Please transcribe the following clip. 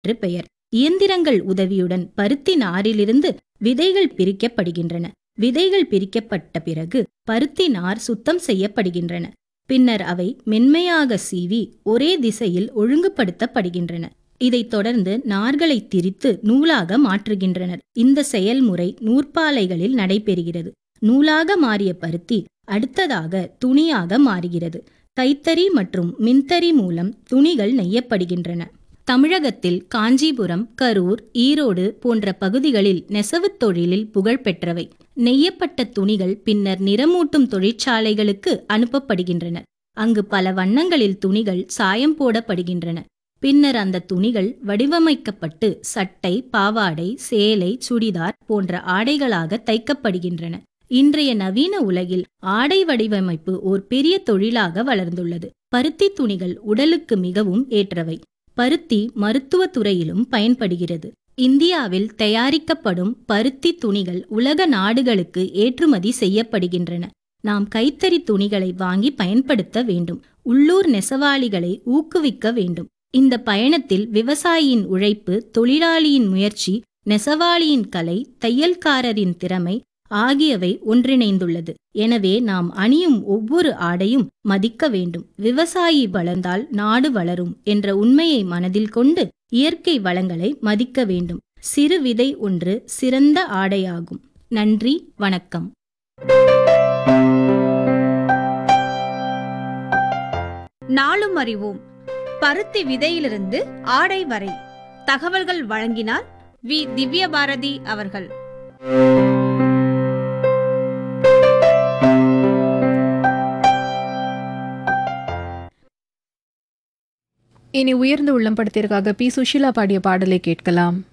என்று பெயர் இயந்திரங்கள் உதவியுடன் பருத்தி நாரிலிருந்து விதைகள் பிரிக்கப்படுகின்றன விதைகள் பிரிக்கப்பட்ட பிறகு பருத்தி நார் சுத்தம் செய்யப்படுகின்றன பின்னர் அவை மென்மையாக சீவி ஒரே திசையில் ஒழுங்குபடுத்தப்படுகின்றன இதைத் தொடர்ந்து நார்களை திரித்து நூலாக மாற்றுகின்றனர் இந்த செயல்முறை நூற்பாலைகளில் நடைபெறுகிறது நூலாக மாறிய பருத்தி அடுத்ததாக துணியாக மாறுகிறது கைத்தறி மற்றும் மின்தறி மூலம் துணிகள் நெய்யப்படுகின்றன தமிழகத்தில் காஞ்சிபுரம் கரூர் ஈரோடு போன்ற பகுதிகளில் நெசவுத் தொழிலில் புகழ்பெற்றவை நெய்யப்பட்ட துணிகள் பின்னர் நிறமூட்டும் தொழிற்சாலைகளுக்கு அனுப்பப்படுகின்றன அங்கு பல வண்ணங்களில் துணிகள் சாயம் போடப்படுகின்றன பின்னர் அந்த துணிகள் வடிவமைக்கப்பட்டு சட்டை பாவாடை சேலை சுடிதார் போன்ற ஆடைகளாக தைக்கப்படுகின்றன இன்றைய நவீன உலகில் ஆடை வடிவமைப்பு ஓர் பெரிய தொழிலாக வளர்ந்துள்ளது பருத்தி துணிகள் உடலுக்கு மிகவும் ஏற்றவை பருத்தி மருத்துவ துறையிலும் பயன்படுகிறது இந்தியாவில் தயாரிக்கப்படும் பருத்தி துணிகள் உலக நாடுகளுக்கு ஏற்றுமதி செய்யப்படுகின்றன நாம் கைத்தறி துணிகளை வாங்கி பயன்படுத்த வேண்டும் உள்ளூர் நெசவாளிகளை ஊக்குவிக்க வேண்டும் இந்த பயணத்தில் விவசாயியின் உழைப்பு தொழிலாளியின் முயற்சி நெசவாளியின் கலை தையல்காரரின் திறமை ஆகியவை ஒன்றிணைந்துள்ளது எனவே நாம் அணியும் ஒவ்வொரு ஆடையும் மதிக்க வேண்டும் விவசாயி வளர்ந்தால் நாடு வளரும் என்ற உண்மையை மனதில் கொண்டு இயற்கை வளங்களை மதிக்க வேண்டும் சிறு விதை ஒன்று சிறந்த ஆடையாகும் நன்றி வணக்கம் நாளும் அறிவோம் பருத்தி விதையிலிருந்து ஆடை வரை தகவல்கள் வழங்கினார் வி திவ்யபாரதி அவர்கள் இனி உயர்ந்த உள்ளம் படத்திற்காக பி சுஷீலா பாடிய பாடலை கேட்கலாம்